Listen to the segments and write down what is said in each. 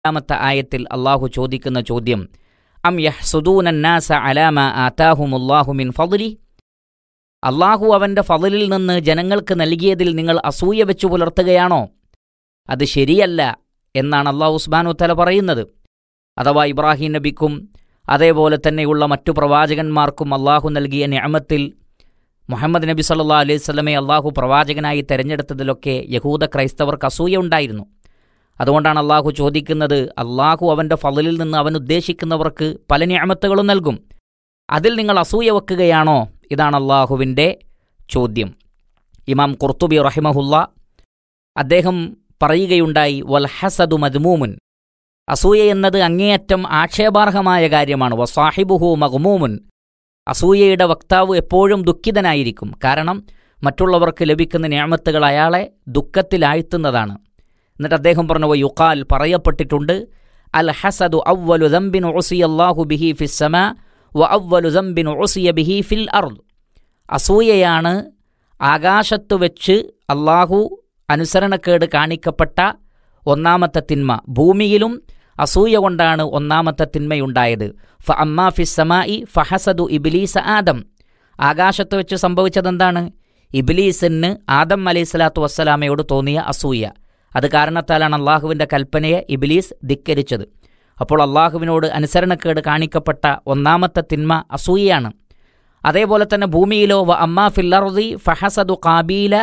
രണ്ടാമത്തെ ആയത്തിൽ അള്ളാഹു ചോദിക്കുന്ന ചോദ്യം അം യഹ്സുദൂനന്നാസ അലാമ ആതാഹുമുല്ലാഹു മിൻ ഫضലി അള്ളാഹു അവന്റെ ഫضലിൽ നിന്ന് ജനങ്ങൾക്ക് നൽകിയതിൽ നിങ്ങൾ അസൂയ വെച്ചു പുലർത്തുകയാണോ അത് ശരിയല്ല എന്നാണ് അള്ളാഹു ഉസ്മാനു തല പറയുന്നത് അഥവാ ഇബ്രാഹിം നബിക്കും അതേപോലെ തന്നെയുള്ള മറ്റു പ്രവാചകന്മാർക്കും അള്ളാഹു നൽകിയ ഞാമത്തിൽ മുഹമ്മദ് നബി സല്ലാ അലൈഹി സ്വലമെ അള്ളാഹു പ്രവാചകനായി തെരഞ്ഞെടുത്തതിലൊക്കെ യഹൂദ ക്രൈസ്തവർക്ക് അസൂയ ഉണ്ടായിരുന്നു അതുകൊണ്ടാണ് അള്ളാഹു ചോദിക്കുന്നത് അള്ളാഹു അവൻ്റെ ഫضലിൽ നിന്ന് അവൻ ഉദ്ദേശിക്കുന്നവർക്ക് പല ഞാമത്തുകളും നൽകും അതിൽ നിങ്ങൾ അസൂയ വെക്കുകയാണോ ഇതാണ് അള്ളാഹുവിൻ്റെ ചോദ്യം ഇമാം കുർത്തുബി റഹിമഹുല്ല അദ്ദേഹം പറയുകയുണ്ടായി വൽ ഹസദു മദ്മൂമുൻ അസൂയ എന്നത് അങ്ങേയറ്റം ആക്ഷേപാർഹമായ കാര്യമാണ് വസാഹിബുഹു മഗ്മൂമുൻ അസൂയയുടെ വക്താവ് എപ്പോഴും ദുഃഖിതനായിരിക്കും കാരണം മറ്റുള്ളവർക്ക് ലഭിക്കുന്ന ഞാമത്തുകൾ അയാളെ ദുഃഖത്തിലാഴ്ത്തുന്നതാണ് എന്നിട്ട് അദ്ദേഹം പറഞ്ഞു യുക്കാൽ പറയപ്പെട്ടിട്ടുണ്ട് അൽ ഹസദു അവ്വലു ദംബിൻ ഒസിയല്ലാഹു ബിഹി ഫിസ്സമ വ അവ്വലു ദംബിൻ ഒസിയ ബിഹി ഫിൽ അർദ് അസൂയയാണ് ആകാശത്ത് വെച്ച് അള്ളാഹു അനുസരണക്കേട് കാണിക്കപ്പെട്ട ഒന്നാമത്തെ തിന്മ ഭൂമിയിലും അസൂയ കൊണ്ടാണ് ഒന്നാമത്തെ തിന്മയുണ്ടായത് ഫ അമ്മാ ഫിസ്സമായി ഫഹസദു ഇബിലീസ ആദം ആകാശത്ത് വെച്ച് സംഭവിച്ചതെന്താണ് ഇബിലീസിന് ആദം അലൈഹി സ്വലാത്തു വസ്സലാമയോട് തോന്നിയ അസൂയ അത് കാരണത്താലാണ് അള്ളാഹുവിൻ്റെ കൽപ്പനയെ ഇബിലീസ് ധിക്കരിച്ചത് അപ്പോൾ അള്ളാഹുവിനോട് അനുസരണക്കേട് കാണിക്കപ്പെട്ട ഒന്നാമത്തെ തിന്മ അസൂയയാണ് അതേപോലെ തന്നെ ഭൂമിയിലോ വ അമ്മാ ഫില്ലറുദി ഫഹസദു കാബീല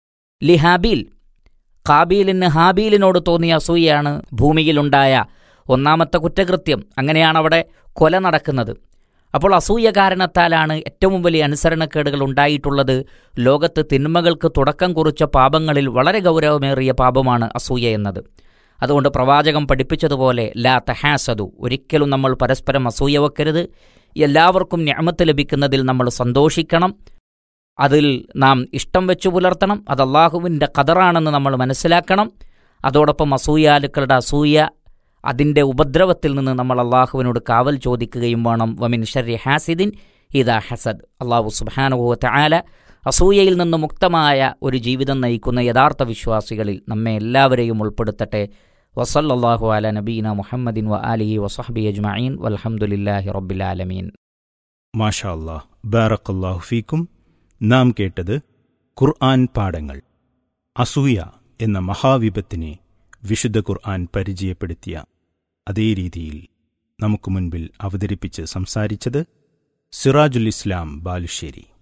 ലിഹാബീൽ കാബീലിന് ഹാബീലിനോട് തോന്നിയ അസൂയയാണ് ഭൂമിയിലുണ്ടായ ഒന്നാമത്തെ കുറ്റകൃത്യം അങ്ങനെയാണ് അവിടെ കൊല നടക്കുന്നത് അപ്പോൾ അസൂയ കാരണത്താലാണ് ഏറ്റവും വലിയ അനുസരണക്കേടുകൾ ഉണ്ടായിട്ടുള്ളത് ലോകത്ത് തിന്മകൾക്ക് തുടക്കം കുറിച്ച പാപങ്ങളിൽ വളരെ ഗൗരവമേറിയ പാപമാണ് അസൂയ എന്നത് അതുകൊണ്ട് പ്രവാചകം പഠിപ്പിച്ചതുപോലെ ലാ തഹാസതു ഒരിക്കലും നമ്മൾ പരസ്പരം അസൂയ വെക്കരുത് എല്ലാവർക്കും ഞാമത്ത് ലഭിക്കുന്നതിൽ നമ്മൾ സന്തോഷിക്കണം അതിൽ നാം ഇഷ്ടം വെച്ചു പുലർത്തണം അത് അള്ളാഹുവിൻ്റെ കതറാണെന്ന് നമ്മൾ മനസ്സിലാക്കണം അതോടൊപ്പം അസൂയാലുക്കളുടെ അസൂയ അതിൻ്റെ ഉപദ്രവത്തിൽ നിന്ന് നമ്മൾ അള്ളാഹുവിനോട് കാവൽ ചോദിക്കുകയും വേണം വമിൻ ഷർരി ഹാസിദിൻ ഇതാ ഹസദ് അള്ളാഹു സുബാനുഭവത്തെ ആല അസൂയയിൽ നിന്ന് മുക്തമായ ഒരു ജീവിതം നയിക്കുന്ന യഥാർത്ഥ വിശ്വാസികളിൽ നമ്മെ എല്ലാവരെയും ഉൾപ്പെടുത്തട്ടെ വസല്ലാഹു അല നബീന മുഹമ്മദിൻ വ ആലിഹി വസഹബി അജ്മീൻ വലഹമുല്ലാഹി റബ്ബിലാലമീൻ മാഷാ അല്ലാഹ് ബാറക്കല്ലാഹു ഫീക്കും നാം കേട്ടത് ഖുർആൻ പാഠങ്ങൾ അസൂയ എന്ന മഹാവിപത്തിനെ വിശുദ്ധ ഖുർആൻ പരിചയപ്പെടുത്തിയ അതേ രീതിയിൽ നമുക്ക് മുൻപിൽ അവതരിപ്പിച്ച് സംസാരിച്ചത് സിറാജുൽ ഇസ്ലാം ബാലുശ്ശേരി